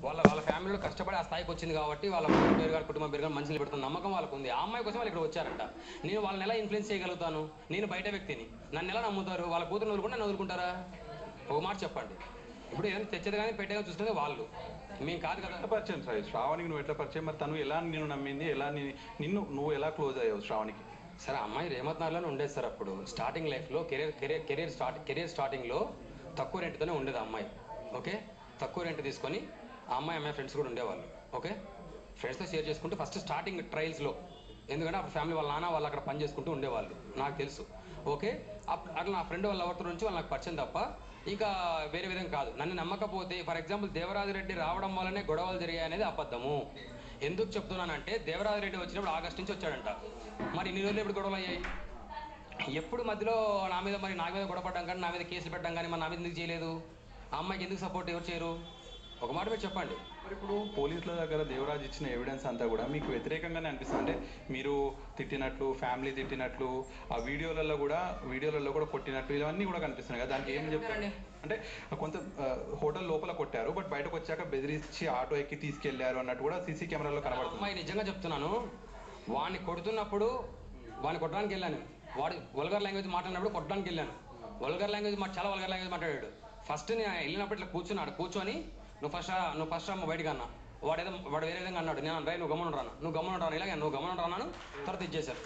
వాళ్ళ వాళ్ళ ఫ్యామిలీలో కష్టపడి ఆ స్థాయికి వచ్చింది కాబట్టి వాళ్ళ పేరు గారు కుటుంబం పేరు గారు మంచిగా పెడుతున్న నమ్మకం వాళ్ళకు ఉంది ఆ అమ్మాయి కోసం వాళ్ళు ఇక్కడ వచ్చారంట నేను వాళ్ళని ఎలా ఇన్ఫ్లుయెన్స్ చేయగలుగుతాను నేను బయట వ్యక్తిని నన్ను ఎలా నమ్ముతారు వాళ్ళ కూతురు వదులుకుంటే నన్ను వదులుకుంటారా ఒక మాట చెప్పండి ఇప్పుడు ఏదైనా తెచ్చేది కానీ పెట్టేది చూస్తుంది వాళ్ళు మేము కాదు కదా ఎట్లా పరిచయం సార్ శ్రావణికి నువ్వు ఎట్లా పరిచయం మరి తను ఎలా నిన్ను నమ్మింది ఎలా ని- నిన్ను నువ్వు ఎలా క్లోజ్ అయ్యావు శ్రావణికి సరే అమ్మాయి రేమత్ నగర్లోనే ఉండేది సార్ అప్పుడు స్టార్టింగ్ లైఫ్లో career career career start career స్టార్టింగ్లో తక్కువ రెంట్తోనే ఉండేది ఆ అమ్మాయి ఓకే తక్కువ రెంట్ తీసుకొని ఆ అమ్మాయి అమ్మాయి ఫ్రెండ్స్ కూడా ఉండేవాళ్ళు ఓకే ఫ్రెండ్స్తో షేర్ చేసుకుంటూ ఫస్ట్ స్టార్టింగ్ ట్రయల్స్లో ఎందుకంటే అప్పుడు ఫ్యామిలీ వాళ్ళ నాన్న వాళ్ళు అక్కడ పని చేసుకుంటూ ఉండేవాళ్ళు నాకు తెలుసు ఓకే అప్- అట్లా నా ఫ్రెండ్ వాళ్ళ ఎవరితో నుంచి వాళ్ళు నాకు పరిచయం తప్ప ఇంకా వేరే విధంగా కాదు నన్ను నమ్మకపోతే ఫర్ ఎగ్జాంపుల్ దేవరాజరెడ్డి రావడం వల్లనే గొడవలు జరిగాయి అనేది అబద్ధము ఎందుకు చెప్తున్నానంటే దేవరాజరెడ్డి వచ్చినప్పుడు ఆగస్ట్ నుంచి వచ్చాడంట మరి ఇన్ని రోజులు ఎప్పుడు గొడవలు అయ్యాయి ఎప్పుడు మధ్యలో నా మీద మరి నా మీద గొడవపడ్డం కానీ నా మీద కేసులు పెట్టడం కానీ మరి నా మీద ఎందుకు చేయలేదు ఆ అమ్మాయికి ఎందుకు సపోర్ట్ ఎవరు చేయరు ఒక మాట మీరు చెప్పండి మరి ఇప్పుడు పోలీసుల దగ్గర దేవరాజ్ ఇచ్చిన ఎవిడెన్స్ అంతా కూడా మీకు వ్యతిరేకంగానే అనిపిస్తుంది అంటే మీరు తిట్టినట్లు ఫ్యామిలీ తిట్టినట్లు ఆ వీడియోలలో కూడా వీడియోలలో కూడా కొట్టినట్లు ఇవన్నీ కూడా కనిపిస్తున్నాయి కదా దానికి ఏం చెప్తారండి అంటే కొంత ఆ, హోటల్ లోపల కొట్టారు బట్ బయటకు వచ్చాక బెదిరించి ఆటో ఎక్కి తీసుకెళ్లారు అన్నట్టు కూడా సీసీ కెమెరాలో కనబడుతుంది అమ్మాయి నిజంగా చెప్తున్నాను వాడిని కొడుతున్నప్పుడు వాడిని కొట్టడానికి వెళ్ళాను వాడు వల్గర్ లాంగ్వేజ్ మాట్లాడినప్పుడు కొట్టడానికి వెళ్ళాను వల్గర్ లాంగ్వేజ్ మా చాలా వల్గర్ లాంగ్వేజ్ మాట్లాడాడు ఫస్ట్ నేను వెళ్ళినప్పుడు ఇట్లా కూర్చున్నాడు కూర్చొని నువ్వు ఫస్ట్ రా- నువ్వు ఫస్ట్ అమ్మ బయటకు అన్నా వాడు ఏదో వాడు వేరే విధంగా అన్నాడు నేను రా నువ్వు గమనం రాను నువ్వు గమనం రాను ఇలాగే నువ్వు గమనం రాను తర్వాత ఇచ్చేశారు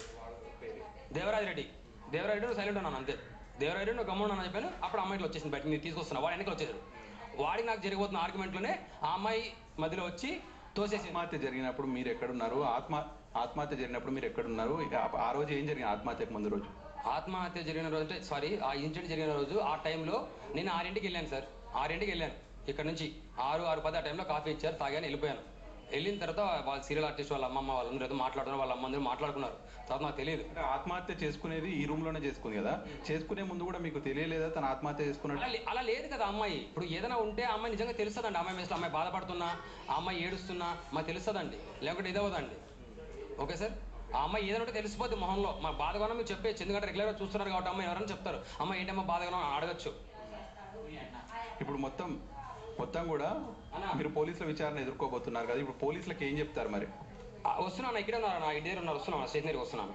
దేవరాజ్ రెడ్డి దేవరాజ్ రెడ్డి నువ్వు సైలెంట్ ఉన్నాను అంతే దేవరాజ్ రెడ్డి నువ్వు గమ్మున ఉన్నాను చెప్పాను అప్పుడు అమ్మాయికి వచ్చేసింది బయట నేను తీసుకొస్తున్నా వాడు వెనకాల వచ్చేసాడు వాడికి నాకు జరిగిపోతున్న ఆర్గ్యుమెంట్లోనే ఆ అమ్మాయి మధ్యలో వచ్చి తోసేసి ఆత్మహత్య జరిగినప్పుడు మీరు ఎక్కడున్నారు ఆత్మ ఆత్మహత్య జరిగినప్పుడు మీరు ఎక్కడున్నారు ఆ- ఆ రోజు ఏం జరిగింది ఆత్మహత్యకు ముందు రోజు ఆత్మహత్య జరిగిన రోజు అంటే సారీ ఆ ఇన్సిడెంట్ జరిగిన రోజు ఆ టైంలో నేను ఆరింటికి వెళ్ళాను సార్ ఆరింటికి వెళ్ళాను ఇక్కడ నుంచి ఆరు ఆరు పది ఆ టైంలో కాఫీ ఇచ్చారు తాగాను వెళ్ళిపోయాను వెళ్ళిన తర్వాత వాళ్ళ సీరియల్ ఆర్టిస్ట్ వాళ్ళ అమ్మమ్మ వాళ్ళందరూ ఏదో మాట్లాడుతున్నారు వాళ్ళ అమ్మందరూ మాట్లాడుకున్నారు తర్వాత నాకు తెలియదు అంటే ఆత్మహత్య చేసుకునేది ఈ రూమ్ లోనే చేసుకుంది కదా చేసుకునే ముందు కూడా మీకు తెలియలేదా తన ఆత్మహత్య చేసుకున్నట్టు అలా లే- అలా లేదు కదా అమ్మాయి ఇప్పుడు ఏదైనా ఉంటే ఆ అమ్మాయి నిజంగా తెలుస్తుందండి అమ్మాయి మీద అమ్మాయి బాధపడుతున్నా ఆ అమ్మాయి ఏడుస్తున్నా మాకు తెలుస్తుందండి లేకుంటే ఇదవదండి ఓకే సార్ ఆ అమ్మాయి ఏదైనా ఉంటే తెలిసిపోద్ది మొహంలో మా బాధగానో మీరు చెప్పేచ్చు ఎందుకంటే రెగ్యులర్గా చూస్తున్నారు కాబట్టి అమ్మాయి ఎవరైనా చెప్తారు అమ్మాయి ఏంటమ్మా బాధగానో అని అడగచ్చు ఇప్పుడు మొత్తం మొత్తం కూడా మీరు పోలీసుల విచారణ ఎదుర్కోబోతున్నారు కదా ఇప్పుడు పోలీసులకు ఏం చెప్తారు మరి ఆ, వస్తున్నాను ఇక్కడే ఉన్నారు నా ఇంటి దగ్గర ఉన్నారు వస్తున్నాను స్టేషనరీకి వస్తున్నాను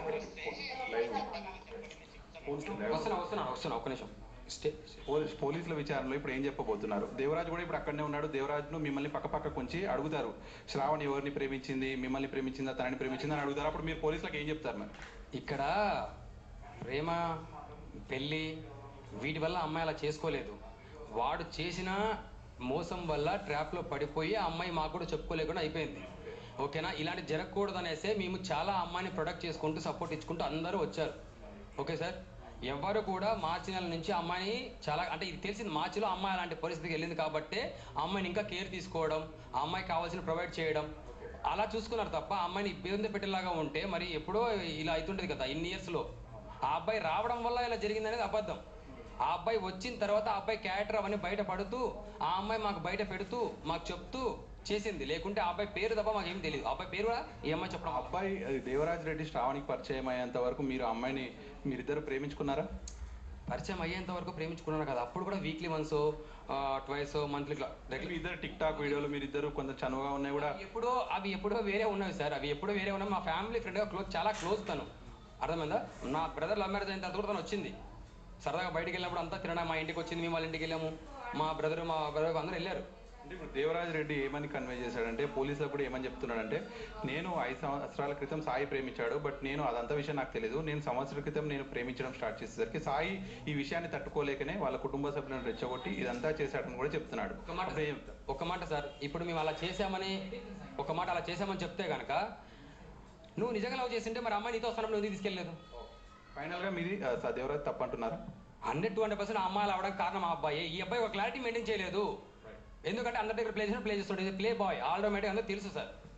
వస్తున్నా వస్తున్నాను వస్తున్నా ఒక్క నిమిషం స్టే పోలీస్ పోలీసుల విచారణలో ఇప్పుడు ఏం చెప్పబోతున్నారు దేవరాజ్ కూడా ఇప్పుడు అక్కడనే ఉన్నాడు దేవరాజ్ను మిమ్మల్ని పక్క పక్క కొంచి అడుగుతారు శ్రావణి ఎవరిని ప్రేమించింది మిమ్మల్ని ప్రేమించిందా తనని ప్రేమించిందా అని అడుగుతారు అప్పుడు మీరు పోలీసులకు ఏం చెప్తారు మరి ఇక్కడ ప్రేమ పెళ్ళి వీటి వల్ల అమ్మాయి అలా చేసుకోలేదు వాడు చేసిన మోసం వల్ల ట్రాప్లో పడిపోయి ఆ అమ్మాయి మాకు కూడా చెప్పుకోలేకుండా అయిపోయింది ఓకేనా ఇలాంటి జరగకూడదు అనేసే మేము చాలా అమ్మాయిని ప్రొడక్ట్ చేసుకుంటూ సపోర్ట్ ఇచ్చుకుంటూ అందరూ వచ్చారు ఓకే సార్ ఎవరు కూడా మార్చి నెల నుంచి అమ్మాయిని చాలా అంటే ఇది తెలిసింది మార్చిలో అమ్మాయి అలాంటి పరిస్థితికి వెళ్ళింది కాబట్టి ఆ అమ్మాయిని ఇంకా కేర్ తీసుకోవడం ఆ అమ్మాయికి కావాల్సిన ప్రొవైడ్ చేయడం అలా చూసుకున్నారు తప్ప ఆ అమ్మాయిని ఇబ్బంది పెట్టేలాగా ఉంటే మరి ఎప్పుడో ఇలా అవుతుంటది కదా ఇన్ని ఇయర్స్లో ఆ అబ్బాయి రావడం వల్ల ఇలా జరిగింది అనేది అబద్ధం ఆ అబ్బాయి వచ్చిన తర్వాత ఆ అబ్బాయి క్యారెక్టర్ అవన్నీ బయట పడుతూ ఆ అమ్మాయి మాకు బయట పెడుతూ మాకు చెప్తూ చేసింది లేకుంటే ఆ అబ్బాయి పేరు తప్ప మాకు ఏం తెలియదు ఆ అబ్బాయి పేరు కూడా ఈ అమ్మాయి చెప్పడం ఆ అబ్బాయి అది దేవరాజ్ రెడ్డి శ్రావణికి పరిచయం అయ్యేంత వరకు మీరు ఆ అమ్మాయిని మీరిద్దరు ప్రేమించుకున్నారా పరిచయం అయ్యేంత వరకు ప్రేమించుకున్నాను కదా అప్పుడు కూడా వీక్లీ వన్స్ ట్వైస్ మంత్లీ ఇట్లా regular- మీ ఇద్దరు టిక్ టాక్ వీడియోలు మీరిద్దరు కొంత చనువుగా ఉన్నాయి కూడా ఎప్పుడో అవి ఎప్పుడో వేరే ఉన్నవి సార్ అవి ఎప్పుడో వేరే ఉన్నవి మా ఫ్యామిలీ ఫ్రెండ్గా క్లోజ్ చాలా క్లోజ్ తను అర్థమైందా నా బ్రదర్ లవ్ మ్యారేజ్ అయిన తర్వాత కూడా తను వచ్చింది సరదాగా బయటికి వెళ్ళినప్పుడు అంతా తినడం మా ఇంటికి వచ్చింది మేము వాళ్ళ ఇంటికి వెళ్ళాము మా బ్రదర్ మా బ్రదర్ అందరూ వెళ్ళారు అంటే ఇప్పుడు దేవరాజ్ రెడ్డి ఏమని కన్వే చేశాడంటే పోలీసులకు కూడా ఏమని చెప్తున్నాడంటే నేను ఐదు సంవత్సరాల క్రితం సాయి ప్రేమించాడు బట్ నేను అదంతా విషయం నాకు తెలియదు నేను సంవత్సరాల క్రితం నేను ప్రేమించడం స్టార్ట్ చేసేసరికి సాయి ఈ విషయాన్ని తట్టుకోలేకనే వాళ్ళ కుటుంబ సభ్యులను రెచ్చగొట్టి ఇదంతా చేశాడని కూడా చెప్తున్నాడు ఒక మాట అప్పుడు ఏం చెప్తారు? ఒక మాట సార్ ఇప్పుడు మేము అలా చేసామని ఒక మాట అలా చేసామని చెప్తే కనుక నువ్వు నిజంగా లవ్ చేసింటే మరి అమ్మాయి నీతో వస్తున్నప్పుడు నువ్వు ఎందుకు తీసుకెళ్ళలేదు ఫైనల్ గా మీది ఆ, స- దేవరాజ్ తప్పంటున్నారు హండ్రెడ్ టూ హండ్రెడ్ పర్సెంట్ అమ్మాయిలు అవడానికి కారణం ఆ అబ్బాయి ఈ అబ్బాయి ఒక క్లారిటీ మెయింటైన్ చేయలేదు ఎందుకంటే అందరి దగ్గర ప్లే చేసిన ప్లే చేస్తుండే ప్లే బాయ్ ఆల్టోమేటిక్ అందరూ తెలుసు సార్